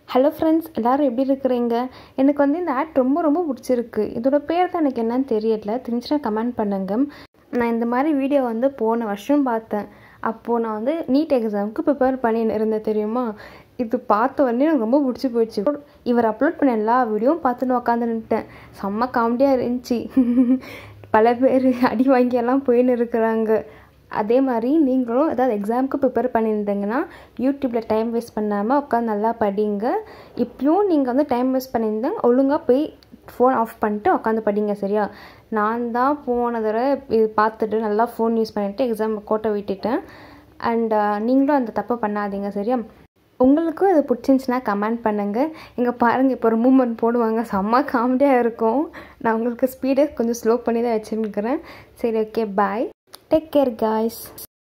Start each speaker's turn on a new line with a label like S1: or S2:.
S1: hello friends எல்லோரும் எப்படி இருக்கிறீங்க எனக்கு வந்து இந்த ஆட் ரொம்ப ரொம்ப பிடிச்சிருக்கு இதோட பேர் தான் எனக்கு என்னன்னு தெரியல தெரிஞ்சுன்னா கமெண்ட் பண்ணுங்க நான் இந்த மாதிரி வீடியோ வந்து போன வருஷம் பார்த்தேன் அப்போது நான் வந்து நீட் எக்ஸாமுக்கு ப்ரிப்பேர் பண்ணி இருந்தேன் தெரியுமா இது பார்த்த உடனே எனக்கு ரொம்ப பிடிச்சி போயிடுச்சு இவர் அப்லோட் பண்ண எல்லா வீடியோவும் பார்த்துன்னு உக்காந்துன்னுட்டேன் செம்ம காமெடியாக இருந்துச்சு பல பேர் அடி வாங்கியெல்லாம் போயின்னு இருக்கிறாங்க அதே மாதிரி நீங்களும் ஏதாவது எக்ஸாமுக்கு ப்ரிப்பேர் பண்ணியிருந்தீங்கன்னா யூடியூப்பில் டைம் வேஸ்ட் பண்ணாமல் உட்காந்து நல்லா படிங்க இப்பயும் நீங்கள் வந்து டைம் வேஸ்ட் பண்ணியிருந்தேன் ஒழுங்காக போய் ஃபோன் ஆஃப் பண்ணிட்டு உட்காந்து படிங்க சரியா நான் தான் போன தடவை இது பார்த்துட்டு நல்லா ஃபோன் யூஸ் பண்ணிவிட்டு எக்ஸாம் கோட்டை விட்டுட்டேன் அண்ட் நீங்களும் அந்த தப்பை பண்ணாதீங்க சரியா உங்களுக்கும் இது பிடிச்சிருந்துச்சின்னா கமெண்ட் பண்ணுங்கள் இங்கே பாருங்கள் இப்போ ஒரு மூமெண்ட் போடுவாங்க செம்ம காமெடியாக இருக்கும் நான் உங்களுக்கு ஸ்பீடை கொஞ்சம் ஸ்லோ பண்ணி தான் வச்சுருக்கிறேன் சரி okay bye take care guys